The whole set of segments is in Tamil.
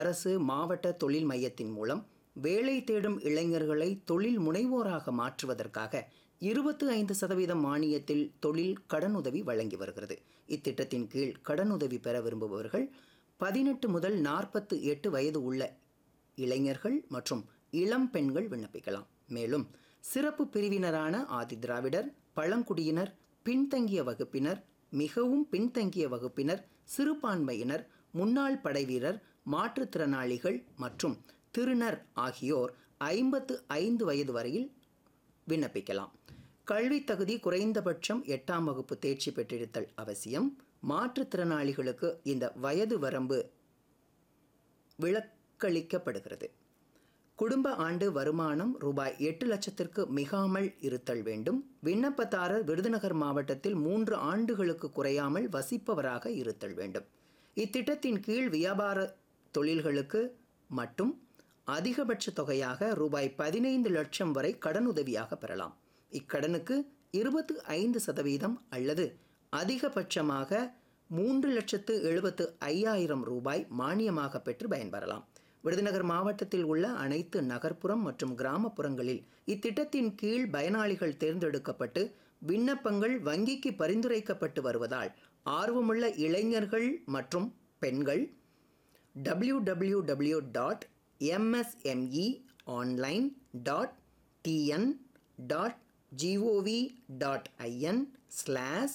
அரசு மாவட்ட தொழில் மையத்தின் மூலம் வேலை தேடும் இளைஞர்களை தொழில் முனைவோராக மாற்றுவதற்காக இருபத்து ஐந்து சதவீதம் மானியத்தில் தொழில் கடனுதவி வழங்கி வருகிறது இத்திட்டத்தின் கீழ் கடனுதவி பெற விரும்புபவர்கள் பதினெட்டு முதல் நாற்பத்து எட்டு வயது உள்ள இளைஞர்கள் மற்றும் இளம் பெண்கள் விண்ணப்பிக்கலாம் மேலும் சிறப்பு பிரிவினரான ஆதி திராவிடர் பழங்குடியினர் பின்தங்கிய வகுப்பினர் மிகவும் பின்தங்கிய வகுப்பினர் சிறுபான்மையினர் முன்னாள் படைவீரர் மாற்றுத்திறனாளிகள் மற்றும் திருநர் ஆகியோர் ஐம்பத்து ஐந்து வயது வரையில் விண்ணப்பிக்கலாம் கல்வி தகுதி குறைந்தபட்சம் எட்டாம் வகுப்பு தேர்ச்சி பெற்றிருத்தல் அவசியம் மாற்றுத்திறனாளிகளுக்கு இந்த வயது வரம்பு விலக்களிக்கப்படுகிறது குடும்ப ஆண்டு வருமானம் ரூபாய் எட்டு லட்சத்திற்கு மிகாமல் இருத்தல் வேண்டும் விண்ணப்பதாரர் விருதுநகர் மாவட்டத்தில் மூன்று ஆண்டுகளுக்கு குறையாமல் வசிப்பவராக இருத்தல் வேண்டும் இத்திட்டத்தின் கீழ் வியாபார தொழில்களுக்கு மட்டும் அதிகபட்ச தொகையாக ரூபாய் பதினைந்து லட்சம் வரை கடனுதவியாக பெறலாம் இக்கடனுக்கு இருபத்து ஐந்து சதவீதம் அல்லது அதிகபட்சமாக மூன்று லட்சத்து எழுபத்து ஐயாயிரம் ரூபாய் மானியமாக பெற்று பயன்பெறலாம் விருதுநகர் மாவட்டத்தில் உள்ள அனைத்து நகர்ப்புறம் மற்றும் கிராமப்புறங்களில் இத்திட்டத்தின் கீழ் பயனாளிகள் தேர்ந்தெடுக்கப்பட்டு விண்ணப்பங்கள் வங்கிக்கு பரிந்துரைக்கப்பட்டு வருவதால் ஆர்வமுள்ள இளைஞர்கள் மற்றும் பெண்கள் W W W dot MSME online dot TN dot GOV dot IN slash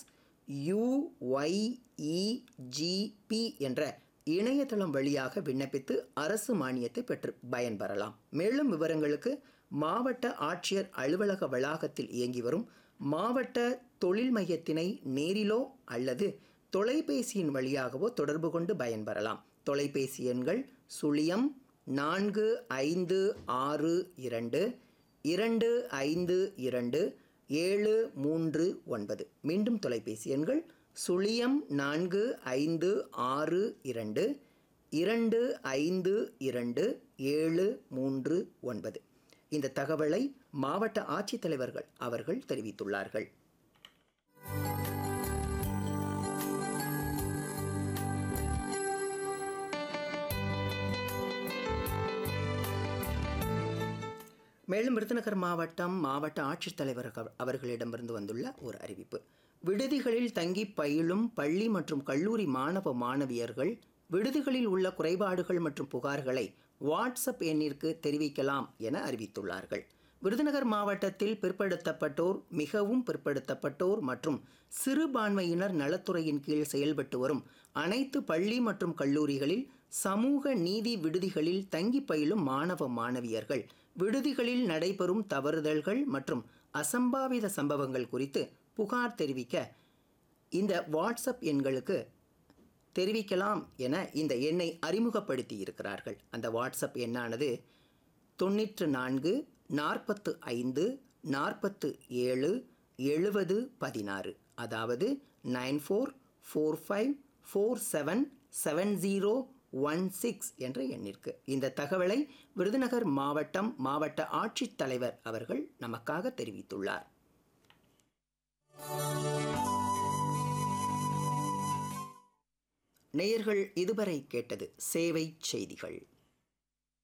UYEGP என்ற இணையதளம் வழியாக விண்ணப்பித்து அரசு மானியத்தை பெற்று பயன்பெறலாம் மேலும் விவரங்களுக்கு மாவட்ட ஆட்சியர் அலுவலக வளாகத்தில் இயங்கி வரும் மாவட்ட தொழில் மையத்தினை நேரிலோ அல்லது தொலைபேசியின் வழியாகவோ தொடர்பு கொண்டு பயன்பெறலாம் தொலைபேசி எண்கள் சுழியம் நான்கு ஐந்து ஆறு இரண்டு இரண்டு ஐந்து இரண்டு ஏழு மூன்று ஒன்பது மீண்டும் தொலைபேசி எண்கள் சுழியம் நான்கு ஐந்து ஆறு இரண்டு இரண்டு ஐந்து இரண்டு ஏழு மூன்று ஒன்பது இந்த தகவலை மாவட்ட ஆட்சித்தலைவர்கள் அவர்கள் தெரிவித்துள்ளார்கள் மேலும் விருதுநகர் மாவட்டம் மாவட்ட ஆட்சித்தலைவர் அவ- அவர்களிடமிருந்து வந்துள்ள ஒரு அறிவிப்பு விடுதிகளில் தங்கி பயிலும் பள்ளி மற்றும் கல்லூரி மாணவ மாணவியர்கள் விடுதிகளில் உள்ள குறைபாடுகள் மற்றும் புகார்களை வாட்ஸ்அப் எண்ணிற்கு தெரிவிக்கலாம் என அறிவித்துள்ளார்கள் விருதுநகர் மாவட்டத்தில் பிற்படுத்தப்பட்டோர் மிகவும் பிற்படுத்தப்பட்டோர் மற்றும் சிறுபான்மையினர் நலத்துறையின் கீழ் செயல்பட்டு வரும் அனைத்து பள்ளி மற்றும் கல்லூரிகளில் சமூக நீதி விடுதிகளில் தங்கி பயிலும் மாணவ மாணவியர்கள் விடுதிகளில் நடைபெறும் தவறுதல்கள் மற்றும் அசம்பாவித சம்பவங்கள் குறித்து புகார் தெரிவிக்க இந்த வாட்ஸ்அப் எண்களுக்கு தெரிவிக்கலாம் என இந்த எண்ணை அறிமுகப்படுத்தி இருக்கிறார்கள் அந்த வாட்ஸ்அப் எண்ணானது தொண்ணூற்று நான்கு நாற்பத்து ஐந்து நாற்பத்து ஏழு எழுபது பதினாறு அதாவது nine four four five four seven seven zero one six என்ற எண்ணிற்கு இந்த தகவலை விருதுநகர் மாவட்டம் மாவட்ட ஆட்சித்தலைவர் அவர்கள் நமக்காக தெரிவித்துள்ளார் நேயர்கள் இதுவரை கேட்டது சேவை செய்திகள்